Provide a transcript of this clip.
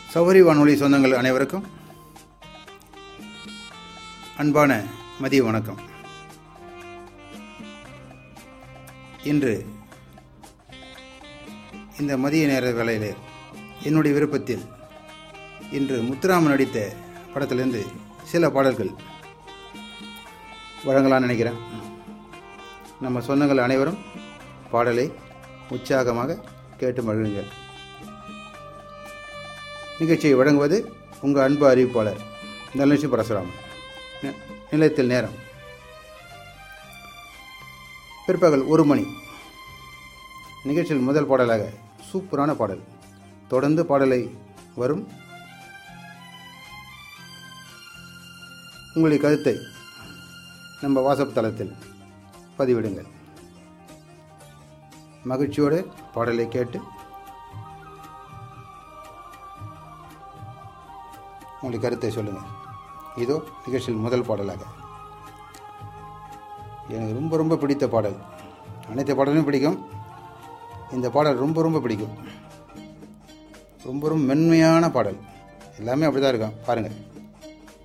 சௌரி வானொலி சொந்தங்கள் அனைவருக்கும் அன்பான மதிய வணக்கம் இன்று இந்த மதிய நேர வேளையிலே என்னுடைய விருப்பத்தில் இன்று முத்துராமன் நடித்த படத்திலிருந்து சில பாடல்கள் வழங்கலாம்னு நினைக்கிறேன் நம்ம சொந்தங்கள் அனைவரும் பாடலை உற்சாகமாக கேட்டு மகிழுங்கள் நிகழ்ச்சியை வழங்குவது உங்கள் அன்பு அறிவிப்பாளர் தனலட்சுமி பரசுராமன் நி- நிலையத்தில் நேரம் பிற்பகல் ஒரு மணி நிகழ்ச்சியில் முதல் பாடலாக சூப்பரான பாடல் தொடர்ந்து பாடலை வரும் உங்களுடைய கருத்தை நம்ம வாட்ஸ்அப் தளத்தில் பதிவிடுங்கள் மகிழ்ச்சியோடு பாடலை கேட்டு உங்களுடைய கருத்தை சொல்லுங்கள் இதோ நிகழ்ச்சியில் முதல் பாடலாக எனக்கு ரொம்ப ரொம்ப பிடித்த பாடல் அனைத்து பாடலும் பிடிக்கும் இந்த பாடல் ரொம்ப ரொம்ப பிடிக்கும் ரொம்ப ரொம்ப மென்மையான பாடல் எல்லாமே அப்படி தான் இருக்கும் பாருங்கள்